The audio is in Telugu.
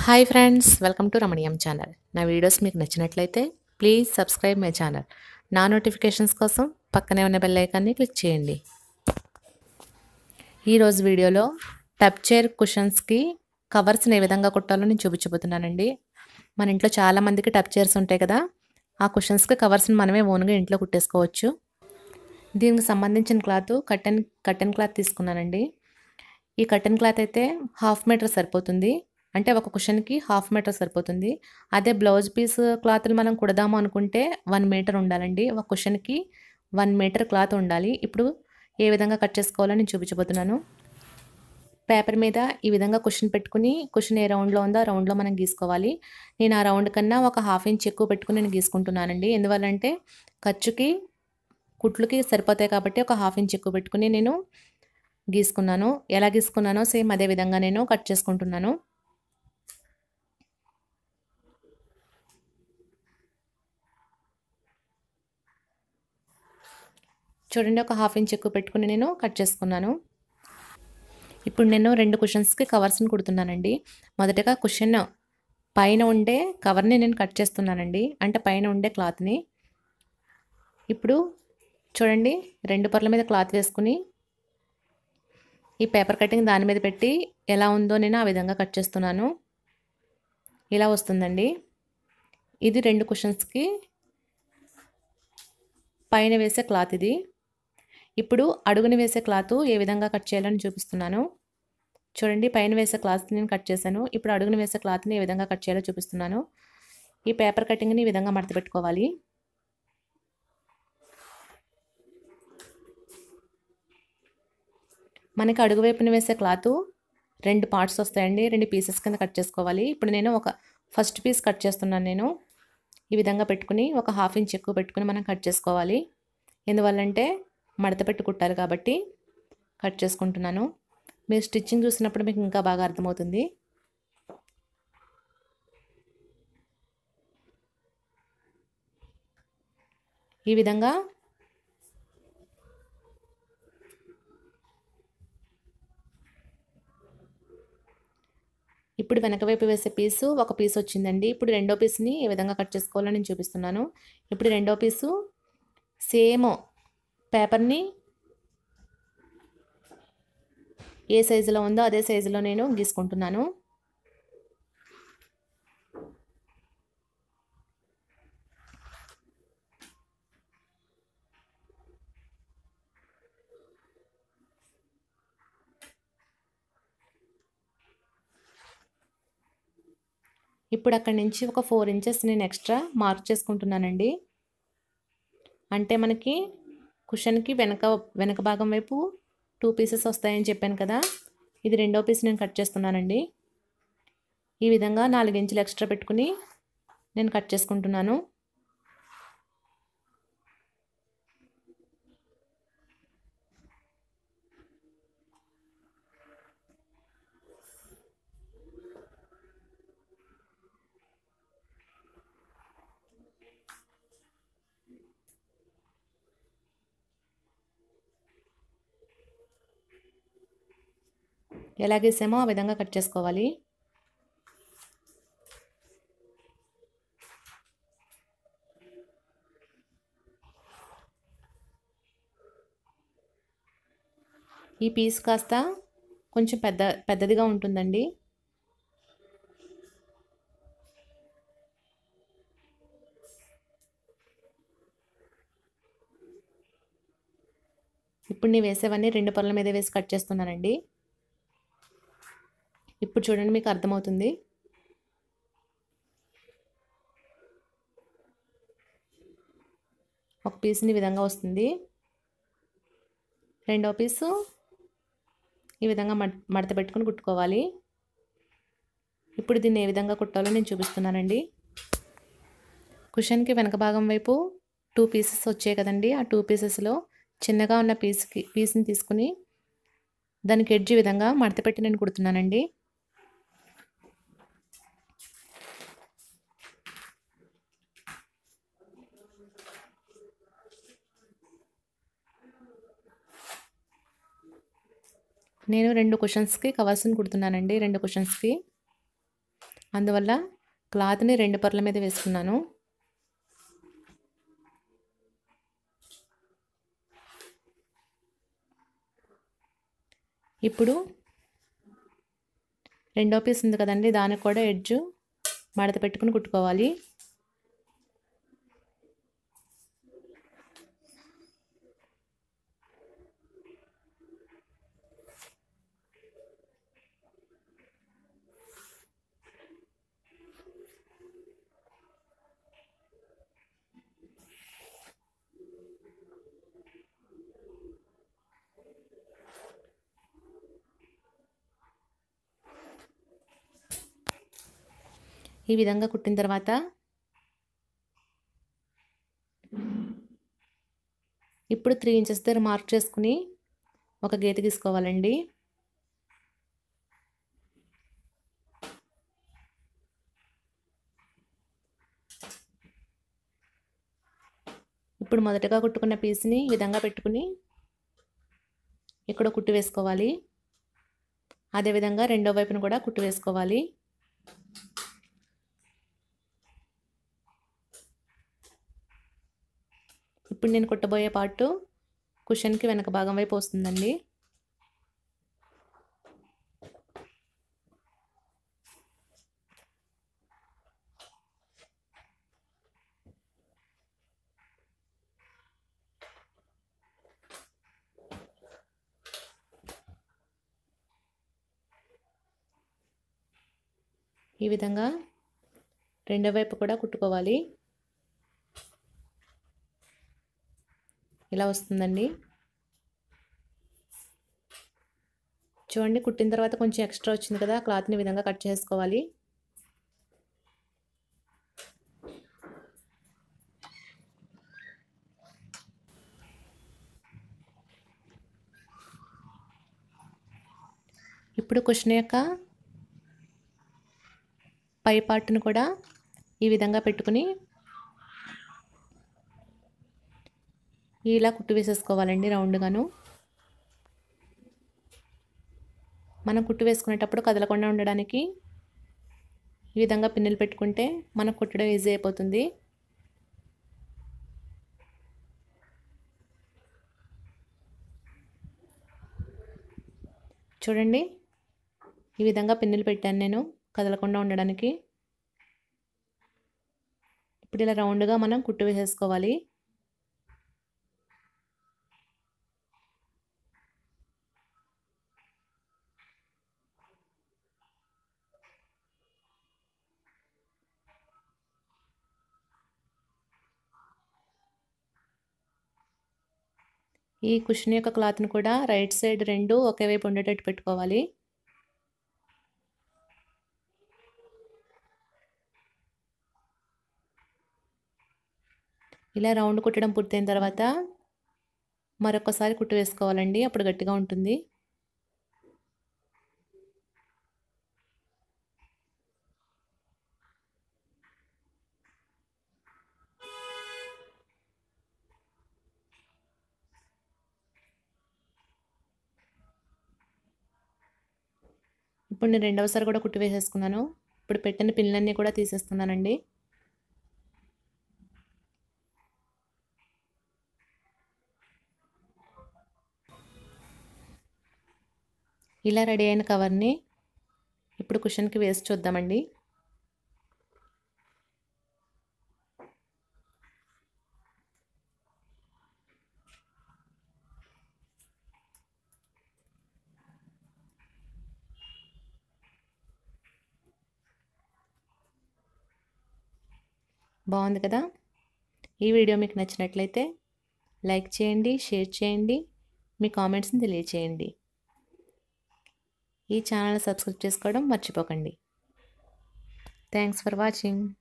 hi friends welcome to Ramaneeyam channel నా వీడియోస్ మీకు నచ్చినట్లయితే ప్లీజ్ సబ్స్క్రైబ్ మై ఛానల్ నా నోటిఫికేషన్స్ కోసం పక్కనే ఉన్న బెల్ ఐకాన్ని క్లిక్ చేయండి ఈరోజు వీడియోలో టబ్ చైర్ కుషన్స్కి కవర్స్ని ఏ విధంగా కుట్టాలో నేను చూపించబోతున్నానండి మన ఇంట్లో చాలా మందికి టబ్ చైర్స్ ఉంటాయి కదా ఆ కుషన్స్కి కవర్స్ని మనమే ఓన్గా ఇంట్లో కుట్టేసుకోవచ్చు దీనికి సంబంధించిన క్లాత్ కట్టెన్ కట్టెన్ క్లాత్ తీసుకున్నానండి ఈ కట్టెన్ క్లాత్ అయితే హాఫ్ మీటర్ సరిపోతుంది అంటే ఒక కుషన్కి హాఫ్ మీటర్ సరిపోతుంది అదే బ్లౌజ్ పీస్ క్లాత్లు మనం కుడదాము అనుకుంటే వన్ మీటర్ ఉండాలండి ఒక కుషన్కి వన్ మీటర్ క్లాత్ ఉండాలి ఇప్పుడు ఏ విధంగా కట్ చేసుకోవాలో నేను చూపించబోతున్నాను పేపర్ మీద ఈ విధంగా కుషన్ పెట్టుకుని కుషన్ ఏ రౌండ్లో ఉందో ఆ రౌండ్లో మనం గీసుకోవాలి నేను ఆ రౌండ్ కన్నా ఒక హాఫ్ ఇంచ్ ఎక్కువ పెట్టుకుని నేను గీసుకుంటున్నానండి ఎందువల్లంటే ఖర్చుకి కుట్లుకి సరిపోతాయి కాబట్టి ఒక హాఫ్ ఇంచ్ ఎక్కువ పెట్టుకుని నేను గీసుకున్నాను ఎలా గీసుకున్నానో సేమ్ అదే విధంగా నేను కట్ చేసుకుంటున్నాను చూడండి ఒక హాఫ్ ఇంచ్ ఎక్కువ పెట్టుకుని నేను కట్ చేసుకున్నాను ఇప్పుడు నేను రెండు కుషన్స్కి కవర్స్ని కుడుతున్నానండి మొదటగా కుషన్ పైన ఉండే కవర్ని నేను కట్ చేస్తున్నానండి అంటే పైన ఉండే క్లాత్ని ఇప్పుడు చూడండి రెండు పర్ల మీద క్లాత్ వేసుకుని ఈ పేపర్ కటింగ్ దాని మీద పెట్టి ఎలా ఉందో నేను ఆ విధంగా కట్ చేస్తున్నాను ఇలా వస్తుందండి ఇది రెండు కుషన్స్కి పైన వేసే క్లాత్ ఇది ఇప్పుడు అడుగుని వేసే క్లాత్ ఏ విధంగా కట్ చేయాలని చూపిస్తున్నాను చూడండి పైన వేసే క్లాత్ నేను కట్ చేశాను ఇప్పుడు అడుగుని వేసే క్లాత్ని ఏ విధంగా కట్ చేయాలో చూపిస్తున్నాను ఈ పేపర్ కటింగ్ని ఈ విధంగా మడత పెట్టుకోవాలి మనకి అడుగు వైపున వేసే క్లాత్ రెండు పార్ట్స్ వస్తాయండి రెండు పీసెస్ కింద కట్ చేసుకోవాలి ఇప్పుడు నేను ఒక ఫస్ట్ పీస్ కట్ చేస్తున్నాను నేను ఈ విధంగా పెట్టుకుని ఒక హాఫ్ ఇంచ్ ఎక్కువ పెట్టుకుని మనం కట్ చేసుకోవాలి ఎందువల్లంటే మడత పెట్టి కుట్టాలి కాబట్టి కట్ చేసుకుంటున్నాను మీరు స్టిచ్చింగ్ చూసినప్పుడు మీకు ఇంకా బాగా అర్థమవుతుంది ఈ విధంగా ఇప్పుడు వెనక వైపు వేసే పీసు ఒక పీస్ వచ్చిందండి ఇప్పుడు రెండో పీస్ని ఏ విధంగా కట్ చేసుకోవాలో నేను చూపిస్తున్నాను ఇప్పుడు రెండో పీసు సేమ్ పేపర్ని ఏ సైజులో ఉందో అదే సైజులో నేను గీసుకుంటున్నాను ఇప్పుడు అక్కడి నుంచి ఒక ఫోర్ ఇంచెస్ నేను ఎక్స్ట్రా మార్క్ చేసుకుంటున్నానండి అంటే మనకి కుషన్కి వెనక వెనక భాగం వైపు టూ పీసెస్ వస్తాయని చెప్పాను కదా ఇది రెండో పీస్ నేను కట్ చేస్తున్నానండి ఈ విధంగా నాలుగు ఇంచులు ఎక్స్ట్రా పెట్టుకుని నేను కట్ చేసుకుంటున్నాను ఎలా గీసామో ఆ విధంగా కట్ చేసుకోవాలి ఈ పీస్ కాస్త కొంచెం పెద్ద పెద్దదిగా ఉంటుందండి ఇప్పుడు నేను వేసేవన్నీ రెండు పళ్ళ మీద వేసి కట్ చేస్తున్నానండి ఇప్పుడు చూడండి మీకు అర్థమవుతుంది ఒక పీస్ని ఈ విధంగా వస్తుంది రెండో పీసు ఈ విధంగా మడత పెట్టుకుని కుట్టుకోవాలి ఇప్పుడు దీన్ని ఏ విధంగా కుట్టాలో నేను చూపిస్తున్నానండి కుషన్కి వెనక భాగం వైపు టూ పీసెస్ వచ్చాయి కదండి ఆ టూ పీసెస్లో చిన్నగా ఉన్న పీస్కి పీస్ని తీసుకుని దానికి ఎడ్జ్ విధంగా మడత పెట్టి నేను కుడుతున్నానండి నేను రెండు కుషన్స్కి కవర్స్ని కుడుతున్నానండి రెండు కుషన్స్కి అందువల్ల క్లాత్ని రెండు పొరల మీద వేసుకున్నాను ఇప్పుడు రెండో పీస్ ఉంది కదండి దానికి కూడా ఎడ్జు మడత పెట్టుకుని కుట్టుకోవాలి ఈ విధంగా కుట్టిన తర్వాత ఇప్పుడు త్రీ ఇంచెస్ దగ్గర మార్క్ చేసుకుని ఒక గీత గీసుకోవాలండి ఇప్పుడు మొదటగా కుట్టుకున్న పీస్ని ఈ విధంగా పెట్టుకుని ఇక్కడ కుట్టు వేసుకోవాలి అదేవిధంగా రెండో వైపును కూడా కుట్టు వేసుకోవాలి ఇప్పుడు నేను కుట్టబోయే పార్టు కుషన్కి వెనక భాగం వైపు వస్తుందండి ఈ విధంగా రెండో వైపు కూడా కుట్టుకోవాలి ఇలా వస్తుందండి చూడండి కుట్టిన తర్వాత కొంచెం ఎక్స్ట్రా వచ్చింది కదా క్లాత్ని విధంగా కట్ చేసుకోవాలి ఇప్పుడు క్వశ్చన్ యొక్క పై పార్ట్ను కూడా ఈ విధంగా పెట్టుకుని ఇలా కుట్టు వేసేసుకోవాలండి రౌండ్గాను మనం కుట్టు వేసుకునేటప్పుడు కదలకుండా ఉండడానికి ఈ విధంగా పిన్నులు పెట్టుకుంటే మనకు కుట్టడం ఈజీ అయిపోతుంది చూడండి ఈ విధంగా పిన్నులు పెట్టాను నేను కదలకుండా ఉండడానికి ఇప్పుడు ఇలా రౌండ్గా మనం కుట్టు వేసేసుకోవాలి ఈ కుషన్ యొక్క క్లాత్ని కూడా రైట్ సైడ్ రెండు ఒకే వైపు ఉండేటట్టు పెట్టుకోవాలి ఇలా రౌండ్ కుట్టడం పూర్తయిన తర్వాత మరొకసారి కుట్టు వేసుకోవాలండి అప్పుడు గట్టిగా ఉంటుంది ఇప్పుడు నేను రెండవసారి కూడా కుట్టి వేసేసుకున్నాను ఇప్పుడు పెట్టిన పిల్లలన్నీ కూడా తీసేస్తున్నానండి ఇలా రెడీ అయిన కవర్ని ఇప్పుడు కుషన్కి వేసి చూద్దామండి బాగుంది కదా ఈ వీడియో మీకు నచ్చినట్లయితే లైక్ చేయండి షేర్ చేయండి మీ కామెంట్స్ని తెలియచేయండి ఈ ఛానల్ సబ్స్క్రైబ్ చేసుకోవడం మర్చిపోకండి థ్యాంక్స్ ఫర్ వాచింగ్